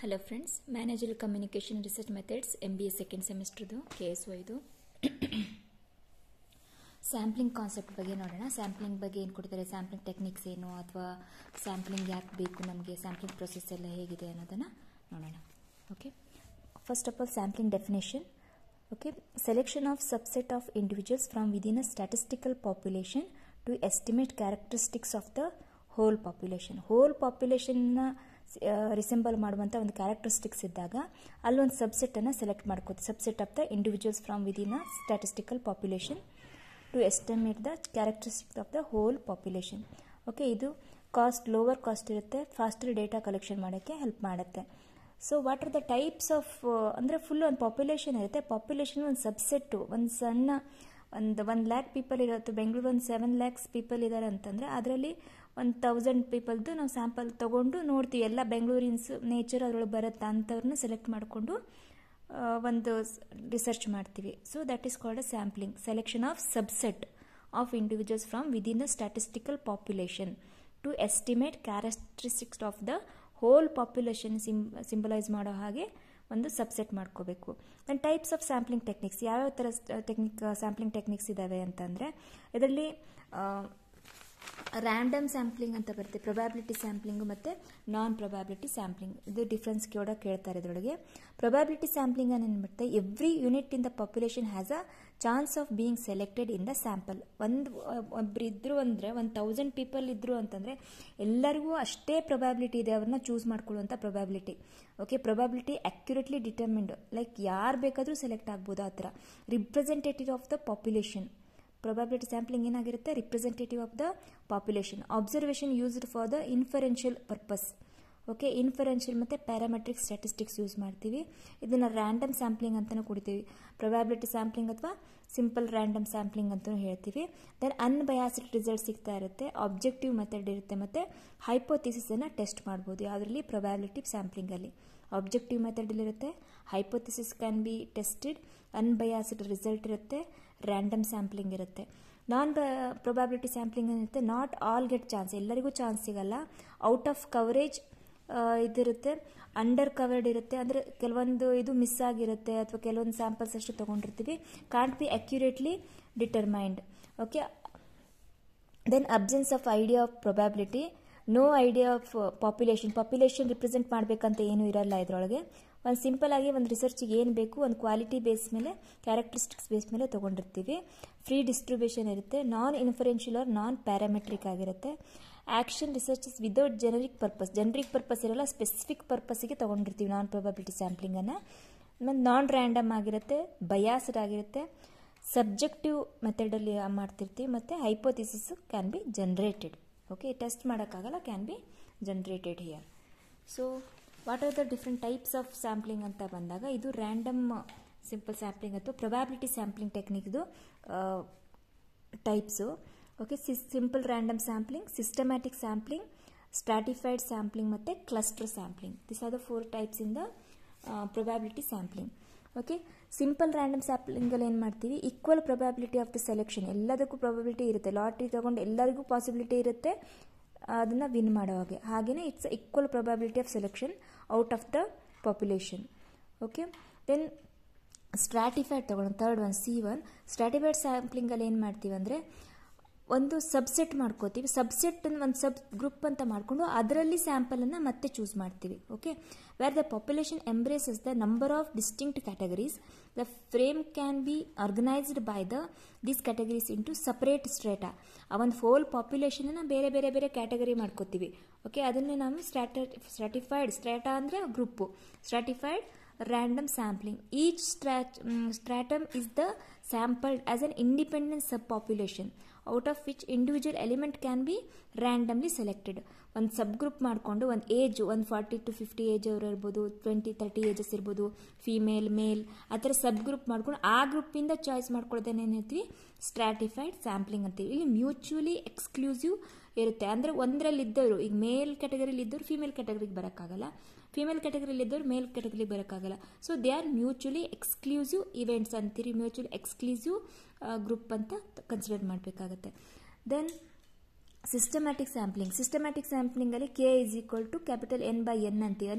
Hello friends manager communication research methods M B A second ಸೆಮಿಸ್ಟ್ರದು K S ಇದು sampling concept ಬಗ್ಗೆ ನೋಡೋಣ sampling ಬಗ್ಗೆ ಏನು ಕೊಡ್ತಾರೆ ಸ್ಯಾಂಪ್ಲಿಂಗ್ ಟೆಕ್ನಿಕ್ಸ್ ಏನು ಅಥವಾ ಸ್ಯಾಂಪ್ಲಿಂಗ್ ಯಾಕೆ ಬೇಕು ನಮಗೆ ಸ್ಯಾಂಪ್ಲಿಂಗ್ ಪ್ರೊಸೆಸ್ ಎಲ್ಲ ಹೇಗಿದೆ ಅನ್ನೋದನ್ನು ನೋಡೋಣ okay first of all sampling definition okay selection of subset of individuals from within a statistical population to estimate characteristics of the whole population whole populationನ ರಿಸೆಂಬಲ್ ಮಾಡುವಂಥ ಒಂದು ಕ್ಯಾರೆಕ್ಟರಿಸ್ಟಿಕ್ಸ್ ಇದ್ದಾಗ ಅಲ್ಲೊಂದು ಸಬ್ಸೆಟನ್ನು ಸೆಲೆಕ್ಟ್ ಮಾಡ್ಕೋತೀವಿ subset of the individuals from within a statistical population to estimate the characteristics of the whole population okay ಇದು cost lower cost ಇರುತ್ತೆ faster data collection ಮಾಡೋಕ್ಕೆ ಹೆಲ್ಪ್ ಮಾಡುತ್ತೆ so what are the types of ಅಂದರೆ full ಒಂದು population ಇರುತ್ತೆ population ಒಂದು subset ಒಂದು ಸಣ್ಣ ಒಂದು ಒನ್ ಲ್ಯಾಕ್ ಪೀಪಲ್ ಇರುತ್ತೆ ಬೆಂಗಳೂರು ಒಂದು ಸೆವೆನ್ ಲ್ಯಾಕ್ಸ್ ಪೀಪಲ್ ಇದ್ದಾರೆ ಅಂತಂದರೆ ಅದರಲ್ಲಿ ಒಂದು ತೌಸಂಡ್ ಪೀಪಲ್ದು ನಾವು ಸ್ಯಾಂಪಲ್ ತೊಗೊಂಡು ನೋಡ್ತೀವಿ ಎಲ್ಲ ಬೆಂಗಳೂರಿನ್ಸ್ ನೇಚರ್ ಅದರೊಳಗೆ ಬರುತ್ತಾ ಅಂಥವ್ರನ್ನ ಸೆಲೆಕ್ಟ್ ಮಾಡಿಕೊಂಡು ಒಂದು ರಿಸರ್ಚ್ ಮಾಡ್ತೀವಿ so that is called a sampling selection of subset of individuals from within the statistical population to estimate characteristics of the whole population sym symbolise ಮಾಡೋ ಹಾಗೆ ಒಂದು ಸಬ್ಸೆಟ್ ಮಾಡ್ಕೋಬೇಕು then types of sampling techniques ಯಾವ್ಯಾವ ಥರ technique sampling techniques ಇದ್ದಾವೆ ಅಂತಂದರೆ ಇದರಲ್ಲಿ random sampling ಅಂತ ಬರುತ್ತೆ ಪ್ರೊಬ್ಯಾಬಿಲಿಟಿ ಸ್ಯಾಂಪ್ಲಿಂಗು ಮತ್ತು ನಾನ್ ಪ್ರೊಬ್ಯಾಬಿಲಿಟಿ ಸ್ಯಾಂಪ್ಲಿಂಗ್ ಇದು ಡಿಫ್ರೆನ್ಸ್ ಕೂಡ ಕೇಳ್ತಾರೆ ಇದರೊಳಗೆ ಪ್ರೊಬ್ಯಾಬಿಲಿಟಿ ಸ್ಯಾಂಪ್ಲಿಂಗ್ ಏನು ಬರುತ್ತೆ every unit in the population has a chance of being selected in the sample ಒಂದು ಒಬ್ರು ಇದ್ರು ಅಂದರೆ ಒಂದು ತೌಸಂಡ್ ಪೀಪಲ್ ಇದ್ರು ಅಂತಂದರೆ ಎಲ್ಲರಿಗೂ ಅಷ್ಟೇ ಪ್ರೊಬ್ಯಾಬಿಲಿಟಿ ಇದೆ ಅವ್ರನ್ನ ಚೂಸ್ ಮಾಡ್ಕೊಳ್ಳುವಂಥ probability okay probability accurately determined like ಯಾರು ಬೇಕಾದರೂ ಸೆಲೆಕ್ಟ್ ಆಗ್ಬೋದು ಆ ಥರ representative of the population probability sampling ಏನಾಗಿರುತ್ತೆ representative of the population observation used for the inferential purpose okay inferential ಮತ್ತು ಪ್ಯಾರಾಮೆಟ್ರಿಕ್ ಸ್ಟ್ಯಾಟಿಸ್ಟಿಕ್ಸ್ ಯೂಸ್ ಮಾಡ್ತೀವಿ ಇದನ್ನು ರ್ಯಾಂಡಮ್ ಸ್ಯಾಂಪ್ಲಿಂಗ್ ಅಂತಲೂ ಕೊಡ್ತೀವಿ ಪ್ರೊಬ್ಯಾಬಿಲಿಟಿ ಸ್ಯಾಂಪ್ಲಿಂಗ್ ಅಥವಾ ಸಿಂಪಲ್ ರ್ಯಾಂಡಮ್ ಸ್ಯಾಂಪ್ಲಿಂಗ್ ಅಂತಲೂ ಹೇಳ್ತೀವಿ ದೆನ್ ಅನ್ಬಯಾಸ್ಡ್ ರಿಸಲ್ಟ್ ಸಿಗ್ತಾ ಇರುತ್ತೆ ಆಬ್ಜೆಕ್ಟಿವ್ ಮೆಥಡ್ ಇರುತ್ತೆ ಮತ್ತು ಹೈಪೋಥಿಸಿಸನ್ನು ಟೆಸ್ಟ್ ಮಾಡ್ಬೋದು ಯಾವುದರಲ್ಲಿ ಪ್ರೊಬ್ಯಾಬಿಲಿಟಿ ಸ್ಯಾಂಪ್ಲಿಂಗಲ್ಲಿ ಆಬ್ಜೆಕ್ಟಿವ್ ಮೆಥಡಲ್ಲಿರುತ್ತೆ hypothesis can be tested unbiased result ಇರುತ್ತೆ ರ್ಯಾಂಡಮ್ ಸ್ಯಾಂಪ್ಲಿಂಗ್ ಇರುತ್ತೆ ನಾನ್ ಪ್ರೊಬ್ಯಾಬಿಲಿಟಿ ಸ್ಯಾಂಪ್ಲಿಂಗ್ ಏನಿರುತ್ತೆ ನಾಟ್ ಆಲ್ ಗೆಟ್ ಚಾನ್ಸ್ ಎಲ್ಲರಿಗೂ ಚಾನ್ಸ್ ಸಿಗಲ್ಲ ಔಟ್ ಆಫ್ ಕವರೇಜ್ ಇದಿರುತ್ತೆ ಅಂಡರ್ ಕವರ್ಡ್ ಇರುತ್ತೆ ಅಂದರೆ ಕೆಲವೊಂದು ಇದು ಮಿಸ್ ಆಗಿರುತ್ತೆ ಅಥವಾ ಕೆಲವೊಂದು ಸ್ಯಾಂಪಲ್ಸ್ ಅಷ್ಟು ತೊಗೊಂಡಿರ್ತೀವಿ can't be accurately determined okay then absence of idea of probability no idea of population population represent ಮಾಡಬೇಕಂತ ಏನೂ ಇರಲ್ಲ ಇದರೊಳಗೆ ಒಂದು ಸಿಂಪಲ್ ಆಗಿ ಒಂದು ರಿಸರ್ಚಿಗೆ ಏನು ಬೇಕು ಒಂದು ಕ್ವಾಲಿಟಿ ಬೇಸ್ ಮೇಲೆ ಕ್ಯಾರೆಕ್ಟರಿಸ್ಟಿಕ್ಸ್ ಬೇಸ್ ಮೇಲೆ ತೊಗೊಂಡಿರ್ತೀವಿ ಫ್ರೀ ಡಿಸ್ಟ್ರಿಬ್ಯೂಷನ್ ಇರುತ್ತೆ non inferential or non parametric ಆಗಿರುತ್ತೆ action researches without generic purpose generic purpose ಇರಲ್ಲ ಸ್ಪೆಸಿಫಿಕ್ ಪರ್ಪಸ್ಸಿಗೆ ತೊಗೊಂಡಿರ್ತೀವಿ ನಾನ್ ಪ್ರೊಬಬಿಲಿಟಿ ಸ್ಯಾಂಪ್ಲಿಂಗನ್ನು ಮತ್ತು ನಾನ್ ರ್ಯಾಂಡಮ್ ಆಗಿರುತ್ತೆ ಬಯಾಸ್ಡ್ ಆಗಿರುತ್ತೆ ಸಬ್ಜೆಕ್ಟಿವ್ ಮೆಥಡಲ್ಲಿ ಮಾಡ್ತಿರ್ತೀವಿ ಮತ್ತು hypothesis can be generated okay test ಮಾಡೋಕ್ಕಾಗಲ್ಲ can be generated here so what are the different types of sampling ಅಂತ ಬಂದಾಗ ಇದು ರ್ಯಾಂಡಮ್ ಸಿಂಪಲ್ ಸ್ಯಾಂಪ್ಲಿಂಗ್ ಅಥವಾ ಪ್ರೊಬ್ಯಾಬಿಲಿಟಿ ಸ್ಯಾಂಪ್ಲಿಂಗ್ ಟೆಕ್ನಿಕ್ದು types okay sys simple random sampling systematic sampling stratified sampling ಮತ್ತು cluster sampling this are the four types in the probability sampling okay simple random ಸ್ಯಾಂಪ್ಲಿಂಗಲ್ಲಿ ಏನು ಮಾಡ್ತೀವಿ equal probability of the selection ಎಲ್ಲದಕ್ಕೂ probability ಇರುತ್ತೆ lottery ತೊಗೊಂಡು ಎಲ್ಲರಿಗೂ possibility ಇರುತ್ತೆ ಅದನ್ನು ವಿನ್ ಮಾಡೋ ಹಾಗೆ ಹಾಗೆಯೇ it's equal probability of selection out of the population okay then stratified ತೊಗೊಳ್ಳೋಣ third one C one stratified ಸ್ಯಾಂಪ್ಲಿಂಗಲ್ಲಿ ಏನು ಮಾಡ್ತೀವಿ ಅಂದರೆ ಒಂದು ಸಬ್ಸೆಟ್ ಮಾಡ್ಕೋತೀವಿ ಸಬ್ಸೆಟ್ ಒಂದು ಸಬ್ ಗ್ರೂಪ್ ಅಂತ ಮಾಡಿಕೊಂಡು ಅದರಲ್ಲಿ ಸ್ಯಾಂಪಲನ್ನು ಮತ್ತೆ ಚೂಸ್ ಮಾಡ್ತೀವಿ okay where the population embraces the number of distinct categories the frame can be organised by the these categories into separate strata ಆ ಒಂದು ಹೋಲ್ ಪಾಪ್ಯುಲೇಷನನ್ನು ಬೇರೆ ಬೇರೆ ಬೇರೆ ಕ್ಯಾಟಗರಿ ಮಾಡ್ಕೋತೀವಿ ಓಕೆ ಅದನ್ನೇ ನಾವು ಸ್ಟ್ರಾಟ ಸ್ಟ್ರಾಟಿಫೈಡ್ ಸ್ಟ್ರೇಟಾ ಅಂದರೆ group stratified random sampling. Each strat, um, stratum is the sampled as an independent subpopulation out of which individual element can be randomly selected. ಒಂದು ಸಬ್ ಗ್ರೂಪ್ ಮಾಡಿಕೊಂಡು ಒಂದು ಏಜ್ ಒಂದು ಫಾರ್ಟಿ ಟು ಫಿಫ್ಟಿ ಏಜ್ ಅವರು ಇರ್ಬೋದು twenty thirty ages ಇರ್ಬೋದು female male ಆ ಥರ ಸಬ್ group ಮಾಡ್ಕೊಂಡು ಆ ಗ್ರೂಪಿಂದ ಚಾಯ್ಸ್ ಮಾಡ್ಕೊಳ್ಳೋದೇನು ಏನು ಹೇಳ್ತೀವಿ ಸ್ಟ್ರಾಟಿಫೈಡ್ ಸ್ಯಾಂಪ್ಲಿಂಗ್ ಅಂತೀವಿ ಇಲ್ಲಿ ಮ್ಯೂಚುವಲಿ ಎಕ್ಸ್ಕ್ಲೂಸಿವ್ ಇರುತ್ತೆ ಅಂದರೆ ಒಂದರಲ್ಲಿದ್ದವರು ಈಗ ಮೇಲ್ ಕ್ಯಾಟಗರಿಲಿ ಇದ್ದವರು ಫೀಮೇಲ್ ಕ್ಯಾಟಗರಿಗೆ ಬರೋಕ್ಕಾಗಲ್ಲ ಫಿಮೇಲ್ ಕ್ಯಾಟಗರಿಲಿ ಇದ್ದವ್ರು ಮೇಲ್ ಕ್ಯಾಟಗರಿಗೆ ಬರೋಕ್ಕಾಗಲ್ಲ so they are mutually exclusive events ಅಂತೀರಿ ಮ್ಯೂಚುವಲಿ ಎಕ್ಸ್ಕ್ಲೂಸಿವ್ ಗ್ರೂಪ್ ಅಂತ ಕನ್ಸಿಡರ್ ಮಾಡಬೇಕಾಗತ್ತೆ ದೆನ್ ಸಿಸ್ಟಮ್ಯಾಟಿಕ್ ಸ್ಯಾಂಪ್ಲಿಂಗ್ ಸಿಸ್ಟಮ್ಯಾಟಿಕ್ ಸ್ಯಾಂಪ್ಲಿಂಗಲ್ಲಿ K is equal to capital N by N ಅಂತೀವಿ ಅಲ್ಲಿ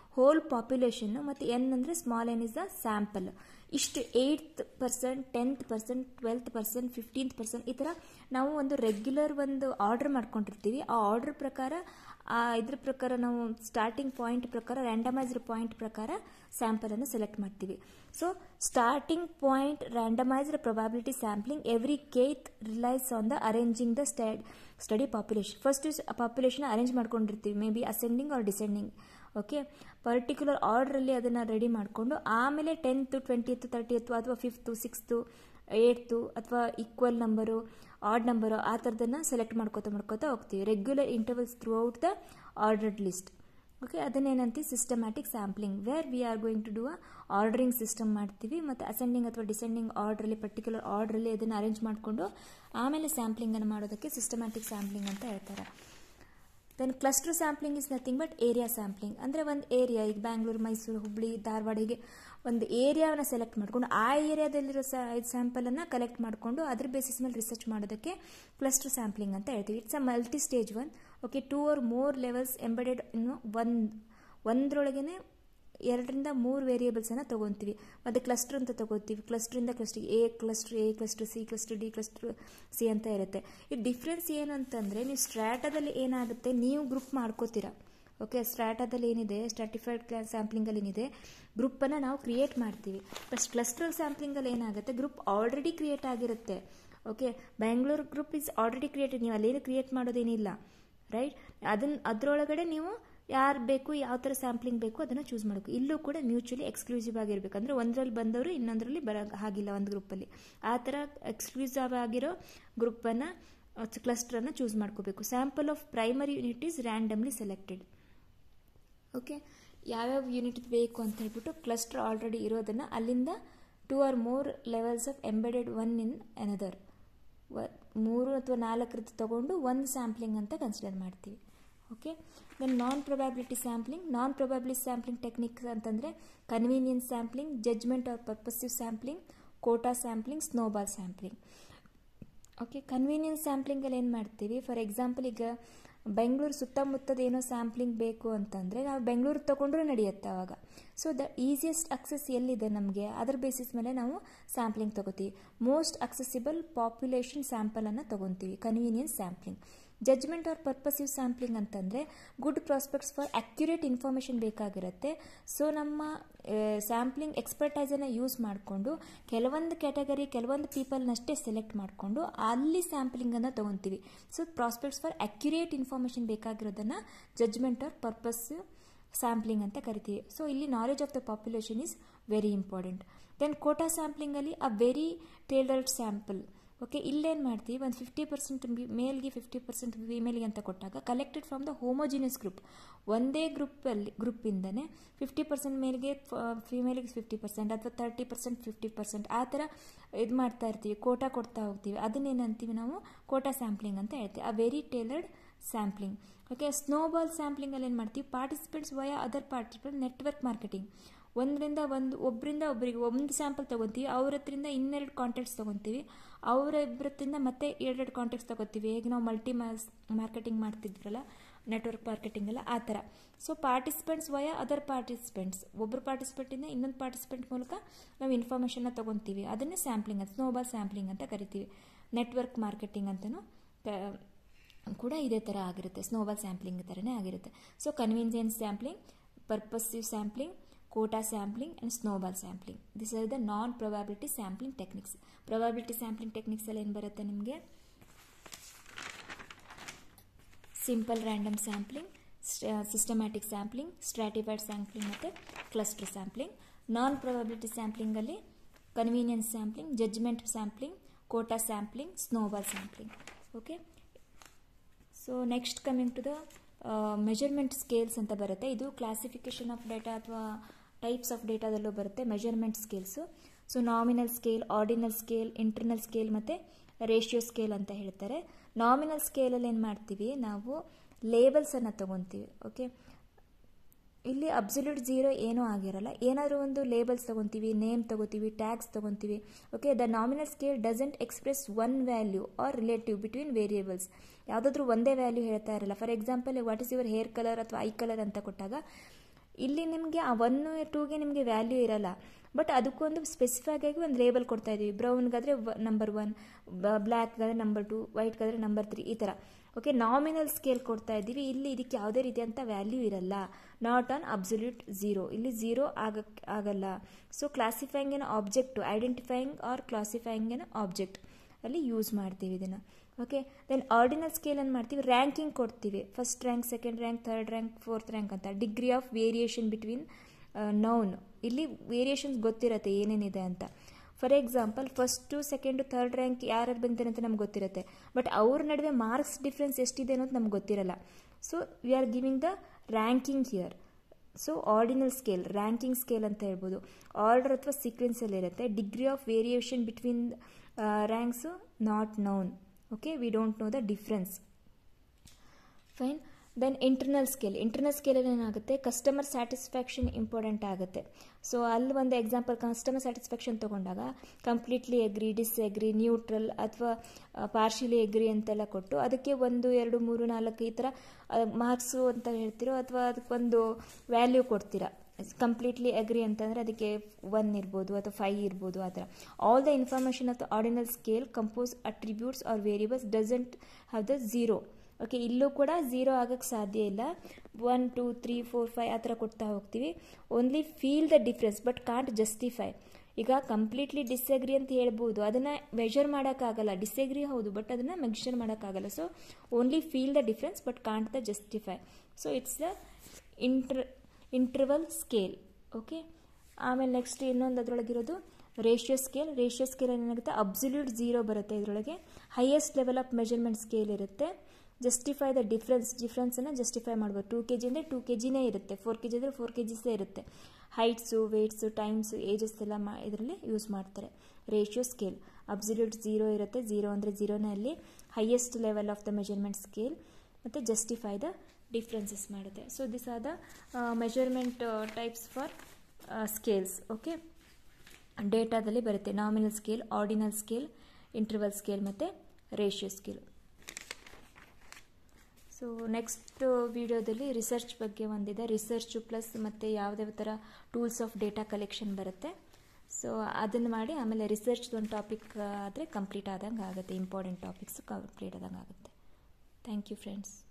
ಹೋಲ್ ಪಾಪ್ಯುಲೇಷನ್ನು ಮತ್ತು ಎನ್ ಅಂದರೆ small N is the sample ಇಷ್ಟು eighth percent tenth percent twelfth percent fifteenth percent ಈ ಥರ ನಾವು ಒಂದು ರೆಗ್ಯುಲರ್ ಒಂದು ಆರ್ಡರ್ ಮಾಡ್ಕೊಂಡಿರ್ತೀವಿ ಆ ಆರ್ಡರ್ ಪ್ರಕಾರ ಆ ಇದ್ರ ಪ್ರಕಾರ ನಾವು ಸ್ಟಾರ್ಟಿಂಗ್ ಪಾಯಿಂಟ್ ಪ್ರಕಾರ ರ್ಯಾಂಡಮೈಸ್ಡ್ ಪಾಯಿಂಟ್ ಪ್ರಕಾರ ಸ್ಯಾಂಪಲನ್ನು ಸೆಲೆಕ್ಟ್ ಮಾಡ್ತೀವಿ so starting point randomised probability sampling every kth relies on the arranging the stud study population first population arrange ಮಾಡ್ಕೊಂಡಿರ್ತೀವಿ may be ascending or descending okay particular ಆರ್ಡ್ರಲ್ಲಿ ಅದನ್ನು ready ಮಾಡಿಕೊಂಡು ಆಮೇಲೆ tenth twentieth thirtieth ಅಥವಾ fifth sixth eighth ಅಥವಾ equal number odd number ಆ ಥರದನ್ನು select ಮಾಡ್ಕೋತಾ ಮಾಡ್ಕೋತಾ ಹೋಗ್ತೀವಿ regular intervals throughout the ordered list okay ಅದನ್ನೇನಂತೀವಿ systematic sampling where we are going to do a ordering system ಮಾಡ್ತೀವಿ ಮತ್ತು ಅಸೆಂಡಿಂಗ್ ಅಥವಾ ಡಿಸೆಂಡಿಂಗ್ ಆರ್ಡ್ರಲ್ಲಿ ಪರ್ಟಿಕ್ಯುಲರ್ ಆರ್ಡ್ರಲ್ಲಿ ಅದನ್ನು ಅರೇಂಜ್ ಮಾಡಿಕೊಂಡು ಆಮೇಲೆ ಸ್ಯಾಂಪ್ಲಿಂಗನ್ನು ಮಾಡೋದಕ್ಕೆ ಸಿಸ್ಟಮ್ಯಾಟಿಕ್ ಸ್ಯಾಂಪ್ಲಿಂಗ್ ಅಂತ ಹೇಳ್ತಾರೆ then cluster sampling is nothing but area sampling ಅಂದರೆ ಒಂದು ಏರಿಯಾ ಈಗ ಬ್ಯಾಂಗ್ಳೂರು ಮೈಸೂರು ಹುಬ್ಬಳ್ಳಿ ಧಾರವಾಡ ಹೀಗೆ ಒಂದು ಏರಿಯಾವನ್ನು ಸೆಲೆಕ್ಟ್ ಮಾಡಿಕೊಂಡು ಆ ಏರಿಯಾದಲ್ಲಿರೋ ಸ್ಯಾಂಪಲನ್ನು ಕಲೆಕ್ಟ್ ಮಾಡಿಕೊಂಡು ಅದ್ರ ಬೇಸಿಸ್ ಮೇಲೆ ರಿಸರ್ಚ್ ಮಾಡೋದಕ್ಕೆ ಕ್ಲಸ್ಟರ್ ಸ್ಯಾಂಪ್ಲಿಂಗ್ ಅಂತ ಹೇಳ್ತೀವಿ it's a multi stage one okay two or more levels embedded ಇನ್ನು ಒಂದು ಒಂದರೊಳಗೇ ಎರಡರಿಂದ ಮೂರು ವೇರಿಯೇಬಲ್ಸನ್ನು ತೊಗೊತೀವಿ ಮತ್ತು ಕ್ಲಸ್ಟರ್ ಅಂತ ತೊಗೋತೀವಿ ಕ್ಲಸ್ಟ್ರಿಂದ cluster A cluster A cluster C cluster D cluster C ಅಂತ ಇರುತ್ತೆ ಈ ಡಿಫ್ರೆನ್ಸ್ ಏನು ಅಂತಂದರೆ ನೀವು ಸ್ಟ್ರಾಟದಲ್ಲಿ ಏನಾಗುತ್ತೆ ನೀವು ಗ್ರೂಪ್ ಮಾಡ್ಕೋತೀರಾ ಓಕೆ ಸ್ಟ್ರಾಟಾದಲ್ಲಿ ಏನಿದೆ ಸ್ಟ್ರಾಟಿಫೈಡ್ ಕ್ಲಾ ಸ್ಯಾಂಪ್ಲಿಂಗಲ್ಲಿ ಏನಿದೆ ಗ್ರೂಪನ್ನು ನಾವು ಕ್ರಿಯೇಟ್ ಮಾಡ್ತೀವಿ ಬಟ್ ಕ್ಲಸ್ಟರ್ ಸ್ಯಾಂಪ್ಲಿಂಗಲ್ಲಿ ಏನಾಗುತ್ತೆ ಗ್ರೂಪ್ ಆಲ್ರೆಡಿ ಕ್ರಿಯೇಟ್ ಆಗಿರುತ್ತೆ okay Bangalore group is already created ನೀವು ಅಲ್ಲೇನು ಕ್ರಿಯೇಟ್ ಮಾಡೋದೇನಿಲ್ಲ ರೈಟ್ ಅದನ್ನ ಅದರೊಳಗಡೆ ನೀವು ಯಾರು ಬೇಕು ಯಾವ ಥರ ಸ್ಯಾಂಪ್ಲಿಂಗ್ ಬೇಕು ಅದನ್ನು ಚೂಸ್ ಮಾಡಬೇಕು ಇಲ್ಲೂ ಕೂಡ ಮ್ಯೂಚುಲಿ ಎಕ್ಸ್ಕ್ಲೂಸಿವ್ ಆಗಿರಬೇಕು ಅಂದರೆ ಒಂದರಲ್ಲಿ ಬಂದವರು ಇನ್ನೊಂದರಲ್ಲಿ ಬರೋ ಹಾಗಿಲ್ಲ ಒಂದು ಗ್ರೂಪಲ್ಲಿ ಆ ಥರ ಎಕ್ಸ್ಕ್ಲೂಸಿವ್ ಆಗಿರೋ ಗ್ರೂಪನ್ನು ಕ್ಲಸ್ಟರನ್ನು ಚೂಸ್ ಮಾಡ್ಕೋಬೇಕು sample of primary unit is randomly selected okay ಯಾವ್ಯಾವ ಯೂನಿಟ್ ಬೇಕು ಅಂತ ಹೇಳ್ಬಿಟ್ಟು ಕ್ಲಸ್ಟರ್ ಆಲ್ರೆಡಿ ಇರೋದನ್ನು ಅಲ್ಲಿಂದ two or more levels of embedded one in another ಮೂರು ಅಥವಾ ನಾಲ್ಕರದ್ದು ತಗೊಂಡು ಒಂದು ಸ್ಯಾಂಪ್ಲಿಂಗ್ ಅಂತ ಕನ್ಸಿಡರ್ ಮಾಡ್ತೀವಿ okay then non probability sampling non probability sampling technique ಅಂತಂದರೆ convenience sampling judgement or purposive sampling quota sampling snowball sampling okay convenience ಸ್ಯಾಂಪ್ಲಿಂಗಲ್ಲಿ ಏನು ಮಾಡ್ತೀವಿ ಫಾರ್ ಎಕ್ಸಾಂಪಲ್ ಈಗ ಬೆಂಗಳೂರು ಸುತ್ತಮುತ್ತದ ಏನೋ ಸ್ಯಾಂಪ್ಲಿಂಗ್ ಬೇಕು ಅಂತಂದರೆ ನಾವು ಬೆಂಗಳೂರು ತೊಗೊಂಡ್ರೂ ನಡೆಯುತ್ತೆ ಆವಾಗ ಸೊ ದ ಈಸಿಯೆಸ್ಟ್ ಅಕ್ಸೆಸ್ ಎಲ್ಲಿದೆ ನಮಗೆ ಅದರ ಬೇಸಿಸ್ ಮೇಲೆ ನಾವು ಸ್ಯಾಂಪ್ಲಿಂಗ್ ತೊಗೋತೀವಿ ಮೋಸ್ಟ್ ಅಕ್ಸೆಸಿಬಲ್ ಪಾಪ್ಯುಲೇಷನ್ ಸ್ಯಾಂಪಲನ್ನು ತೊಗೊತೀವಿ convenience sampling judgement or purposive sampling ಅಂತಂದರೆ good prospects for accurate information ಬೇಕಾಗಿರುತ್ತೆ ಸೊ ನಮ್ಮ ಸ್ಯಾಂಪ್ಲಿಂಗ್ ಎಕ್ಸ್ಪರ್ಟೈಸನ್ನು ಯೂಸ್ ಮಾಡಿಕೊಂಡು ಕೆಲವೊಂದು ಕ್ಯಾಟಗರಿ ಕೆಲವೊಂದು ಪೀಪಲ್ನಷ್ಟೇ ಸೆಲೆಕ್ಟ್ ಮಾಡಿಕೊಂಡು ಅಲ್ಲಿ ಸ್ಯಾಂಪ್ಲಿಂಗನ್ನು ತೊಗೊತೀವಿ so prospects for accurate information ಬೇಕಾಗಿರೋದನ್ನು ಜಡ್ಜ್ಮೆಂಟ್ ಆರ್ ಪರ್ಪಸಿವ್ ಸ್ಯಾಂಪ್ಲಿಂಗ್ ಅಂತ ಕರಿತೀವಿ ಸೊ ಇಲ್ಲಿ knowledge of the population is very important then quota ಸ್ಯಾಂಪ್ಲಿಂಗಲ್ಲಿ a very tailored sample okay ಇಲ್ಲೇನು ಮಾಡ್ತೀವಿ ಒಂದು ಫಿಫ್ಟಿ ಪರ್ಸೆಂಟ್ ಮೇಲ್ಗೆ ಫಿಫ್ಟಿ ಪರ್ಸೆಂಟ್ ಫಿಮೇಲ್ಗೆ ಅಂತ ಕೊಟ್ಟಾಗ collected from the homogeneous group ಒಂದೇ ಗ್ರೂಪಲ್ಲಿ ಗ್ರೂಪಿಂದನೇ ಫಿಫ್ಟಿ ಪರ್ಸೆಂಟ್ ಮೇಲ್ಗೆ ಫಿಮೇಲಿಗೆ ಫಿಫ್ಟಿ ಪರ್ಸೆಂಟ್ ಅಥವಾ ತರ್ಟಿ ಪರ್ಸೆಂಟ್ ಫಿಫ್ಟಿ ಪರ್ಸೆಂಟ್ ಆ ಥರ ಇದು ಮಾಡ್ತಾ ಇರ್ತೀವಿ ಕೋಟಾ ಕೊಡ್ತಾ ಹೋಗ್ತೀವಿ ಅದನ್ನೇನಂತೀವಿ ನಾವು ಕೋಟಾ ಸ್ಯಾಂಪ್ಲಿಂಗ್ ಅಂತ ಹೇಳ್ತೀವಿ ಆ very tailored sampling okay snowball ಸ್ಯಾಂಪ್ಲಿಂಗಲ್ಲಿ ಏನು ಮಾಡ್ತೀವಿ participants via other participant network marketing ಒಂದರಿಂದ ಒಂದು ಒಬ್ಬರಿಂದ ಒಬ್ಬರಿಗೆ ಒಂದು ಸ್ಯಾಂಪಲ್ ತೊಗೊತೀವಿ ಅವ್ರ ಹತ್ರಿಂದ ಇನ್ನೆರಡು ಕಾಂಟ್ಯಾಕ್ಟ್ಸ್ ತೊಗೊತೀವಿ ಅವರ ಇಬ್ಬರತ್ತಿಂದ ಮತ್ತೆ ಎರಡೆರಡು ಕಾಂಟ್ಯಾಕ್ಟ್ಸ್ ತೊಗೋತೀವಿ ಹೇಗೆ ನಾವು ಮಲ್ಟಿ ಮಾಸ್ ಮಾರ್ಕೆಟಿಂಗ್ ಮಾಡ್ತಿದ್ರಲ್ಲ ನೆಟ್ವರ್ಕ್ ಮಾರ್ಕೆಟಿಂಗ್ ಎಲ್ಲ ಆ ಥರ so participants via other participants ಒಬ್ಬರು ಪಾರ್ಟಿಸಿಪೆಂಟಿಂದ ಇನ್ನೊಂದು ಪಾರ್ಟಿಸಿಪೆಂಟ್ ಮೂಲಕ ನಾವು ಇನ್ಫಾರ್ಮೇಷನ್ನ ತೊಗೊತೀವಿ ಅದನ್ನೇ ಸ್ಯಾಂಪ್ಲಿಂಗ್ ಅಂತ ಸ್ನೋಬಾಲ್ ಸ್ಯಾಂಪ್ಲಿಂಗ್ ಅಂತ ಕರಿತೀವಿ ನೆಟ್ವರ್ಕ್ ಮಾರ್ಕೆಟಿಂಗ್ ಅಂತಲೂ ಕೂಡ ಇದೇ ಥರ ಆಗಿರುತ್ತೆ ಸ್ನೋಬಾಲ್ ಸ್ಯಾಂಪ್ಲಿಂಗ್ ಥರನೇ ಆಗಿರುತ್ತೆ so convenience sampling purposive sampling quota sampling and snowball sampling this are the non probability sampling techniques probability sampling ಟೆಕ್ನಿಕ್ಸಲ್ಲಿ ಏನು ಬರುತ್ತೆ ನಿಮಗೆ simple random sampling systematic sampling stratified sampling ಮತ್ತು ಕ್ಲಸ್ಟರ್ ಸ್ಯಾಂಪ್ಲಿಂಗ್ ನಾನ್ ಪ್ರೊಬ್ಯಾಬಿಲಿಟಿ ಸ್ಯಾಂಪ್ಲಿಂಗಲ್ಲಿ convenience sampling judgement sampling quota sampling snowball sampling okay so next coming to the measurement scales ಅಂತ ಬರುತ್ತೆ ಇದು classification of data ಅಥವಾ ಟೈಪ್ಸ್ ಆಫ್ ಡೇಟಾದಲ್ಲೂ ಬರುತ್ತೆ measurement scales so nominal scale ordinal scale internal scale ಮತ್ತು ratio scale ಅಂತ ಹೇಳ್ತಾರೆ nominal ಸ್ಕೇಲಲ್ಲಿ ಏನು ಮಾಡ್ತೀವಿ ನಾವು ಲೇಬಲ್ಸನ್ನು ತೊಗೊತೀವಿ ಓಕೆ ಇಲ್ಲಿ ಅಬ್ಸಲ್ಯೂಟ್ ಝೀರೋ ಏನೂ ಆಗಿರಲ್ಲ ಏನಾದರೂ ಒಂದು ಲೇಬಲ್ಸ್ ತೊಗೊತೀವಿ ನೇಮ್ ತೊಗೋತೀವಿ ಟ್ಯಾಗ್ಸ್ ತೊಗೊತೀವಿ okay the nominal scale doesn't express one value or relative between variables ಯಾವುದಾದ್ರೂ ಒಂದೇ ವ್ಯಾಲ್ಯೂ ಹೇಳ್ತಾ ಇರಲ್ಲ for example what is your hair colour ಅಥವಾ ಐ ಕಲರ್ ಅಂತ ಕೊಟ್ಟಾಗ ಇಲ್ಲಿ ನಿಮಗೆ ಆ ಒನ್ ಟೂಗೆ ನಿಮಗೆ ವ್ಯಾಲ್ಯೂ ಇರಲ್ಲ ಬಟ್ ಅದಕ್ಕೊಂದು ಸ್ಪೆಸಿಫೈಕ್ ಆಗಿ ಒಂದು ಲೇಬಲ್ ಕೊಡ್ತಾ ಇದ್ದೀವಿ ಬ್ರೌನ್ಗಾದರೆ ನಂಬರ್ ಒನ್ ಬ್ಲ್ಯಾಕ್ಗಾದರೆ ನಂಬರ್ ಟು ವೈಟ್ಗಾದರೆ ನಂಬರ್ ತ್ರೀ ಈ ಥರ ಓಕೆ ನಾಮಿನಲ್ ಸ್ಕೇಲ್ ಕೊಡ್ತಾ ಇದ್ದೀವಿ ಇಲ್ಲಿ ಇದಕ್ಕೆ ಯಾವುದೇ ರೀತಿಯಂಥ ವ್ಯಾಲ್ಯೂ ಇರಲ್ಲ ನಾಟ್ ಆನ್ ಅಬ್ಸಲ್ಯೂಟ್ ಝೀರೋ ಇಲ್ಲಿ ಝೀರೋ ಆಗಕ್ಕೆ ಆಗಲ್ಲ so classifying an object identifying or classifying an object ಅಲ್ಲಿ ಯೂಸ್ ಮಾಡ್ತೀವಿ ಇದನ್ನು ಓಕೆ ದೆನ್ ಆರ್ಡಿನಲ್ ಸ್ಕೇಲ್ ಏನು ಮಾಡ್ತೀವಿ ರ್ಯಾಂಕಿಂಗ್ ಕೊಡ್ತೀವಿ first rank second rank third rank fourth rank ಅಂತ degree of variation between noun ಇಲ್ಲಿ ವೇರಿಯೇಷನ್ಸ್ ಗೊತ್ತಿರತ್ತೆ ಏನೇನಿದೆ ಅಂತ for example first second third rank ಯಾರ್ಯಾರು ಬಂದಿದೆ ಅಂತ ನಮ್ಗೆ ಗೊತ್ತಿರುತ್ತೆ ಬಟ್ ಅವ್ರ ನಡುವೆ ಮಾರ್ಕ್ಸ್ ಡಿಫ್ರೆನ್ಸ್ ಎಷ್ಟಿದೆ ಅನ್ನೋದು ನಮ್ಗೆ ಗೊತ್ತಿರಲ್ಲ so we are giving the ranking here so ordinal scale ranking scale ಅಂತ ಹೇಳ್ಬೋದು ಆರ್ಡರ್ ಅಥವಾ ಸೀಕ್ವೆನ್ಸಲ್ಲಿ ಇರುತ್ತೆ degree of variation between ranks not known okay we don't know the difference fine then internal scale internal ಸ್ಕೇಲಲ್ಲಿ ಏನಾಗುತ್ತೆ customer satisfaction important ಆಗುತ್ತೆ so ಅಲ್ಲಿ ಒಂದು ಎಕ್ಸಾಂಪಲ್ ಕಸ್ಟಮರ್ ಸ್ಯಾಟಿಸ್ಫ್ಯಾಕ್ಷನ್ ತೊಗೊಂಡಾಗ ಕಂಪ್ಲೀಟ್ಲಿ ಎಗ್ರಿ ಡಿಸ್ಎಗ್ರಿ ನ್ಯೂಟ್ರಲ್ ಅಥವಾ ಪಾರ್ಷಿಯಲಿ ಎಗ್ರಿ ಅಂತೆಲ್ಲ ಕೊಟ್ಟು ಅದಕ್ಕೆ ಒಂದು ಎರಡು ಮೂರು ನಾಲ್ಕು ಈ ಥರ ಮಾರ್ಕ್ಸು ಅಂತ ಹೇಳ್ತಿರೋ ಅಥವಾ ಅದಕ್ಕೊಂದು ವ್ಯಾಲ್ಯೂ ಕೊಡ್ತೀರಾ ಕಂಪ್ಲೀಟ್ಲಿ ಅಗ್ರಿ ಅಂತಂದರೆ ಅದಕ್ಕೆ ಒನ್ ಇರ್ಬೋದು ಅಥವಾ ಫೈವ್ ಇರ್ಬೋದು ಆ ಥರ all the information of the ordinal scale compose attributes are variables doesn't have the zero okay ಇಲ್ಲೂ ಕೂಡ ಝೀರೋ ಆಗೋಕ್ಕೆ ಸಾಧ್ಯ ಇಲ್ಲ one two three four five ಆ ಥರ ಕೊಡ್ತಾ ಹೋಗ್ತೀವಿ only feel the difference but can't justify ಈಗ ಕಂಪ್ಲೀಟ್ಲಿ ಡಿಸ್ಅಗ್ರಿ ಅಂತ ಹೇಳ್ಬೋದು ಅದನ್ನು ಮೆಷರ್ ಮಾಡೋಕ್ಕಾಗಲ್ಲ ಡಿಸ್ಅಗ್ರಿ ಹೌದು ಬಟ್ ಅದನ್ನು ಮೆಷರ್ ಮಾಡೋಕ್ಕಾಗಲ್ಲ so only feel the difference but can't the justify so it's the inter interval scale okay ಆಮೇಲೆ ನೆಕ್ಸ್ಟ್ ಇನ್ನೊಂದು ಅದರೊಳಗಿರೋದು ರೇಷಿಯೋ ಸ್ಕೇಲ್ ರೇಷಿಯೋ ಸ್ಕೇಲ್ ಏನಾಗುತ್ತೆ ಅಬ್ಸಲ್ಯೂಟ್ ಝೀರೋ ಬರುತ್ತೆ ಇದರೊಳಗೆ highest level of measurement scale ಇರುತ್ತೆ ಜಸ್ಟಿಫೈ ದ ಡಿಫ್ರೆನ್ಸ್ ಡಿಫ್ರೆನ್ಸನ್ನು justify ಮಾಡ್ಬೋದು two K G ಅಂದರೆ ಟೂ ಕೆ ಜಿನೇ ಇರುತ್ತೆ ಫೋರ್ ಕೆ ಜಿ ಅಂದರೆ ಫೋರ್ ಕೆ ಜಿಸೇ ಇರುತ್ತೆ ಹೈಟ್ಸು ವೆಯ್ಟ್ಸು ಟೈಮ್ಸು ಏಜಸ್ ಎಲ್ಲ ಮಾ ಇದರಲ್ಲಿ ಯೂಸ್ ಮಾಡ್ತಾರೆ ರೇಷಿಯೋ ಸ್ಕೇಲ್ ಅಬ್ಸಲ್ಯೂಟ್ ಝೀರೋ ಇರುತ್ತೆ ಝೀರೋ ಅಂದರೆ ಝೀರೋನಲ್ಲಿ highest level of the measurement scale ಮತ್ತು ಜಸ್ಟಿಫೈ ದ ಡಿಫ್ರೆನ್ಸಸ್ ಮಾಡುತ್ತೆ so this are the measurement types for scales okay ಡೇಟಾದಲ್ಲಿ ಬರುತ್ತೆ nominal scale ordinal scale interval scale ಮತ್ತು ರೇಷಿಯೋ ಸ್ಕೇಲ್ ಸೊ ನೆಕ್ಸ್ಟ್ ವಿಡಿಯೋದಲ್ಲಿ research ಬಗ್ಗೆ ಒಂದಿದೆ ರಿಸರ್ಚು ಪ್ಲಸ್ ಮತ್ತು ಯಾವುದ್ಯಾವ ಥರ ಟೂಲ್ಸ್ ಆಫ್ ಡೇಟಾ ಕಲೆಕ್ಷನ್ ಬರುತ್ತೆ ಸೊ ಅದನ್ನು ಮಾಡಿ ಆಮೇಲೆ ರಿಸರ್ಚ್ ಒಂದು ಟಾಪಿಕ್ ಆದರೆ ಕಂಪ್ಲೀಟ್ ಆದಂಗೆ ಆಗುತ್ತೆ ಇಂಪಾರ್ಟೆಂಟ್ ಟಾಪಿಕ್ಸು ಕಂಪ್ಲೀಟ್ ಆದಂಗೆ ಆಗುತ್ತೆ ಥ್ಯಾಂಕ್ ಯು ಫ್ರೆಂಡ್ಸ್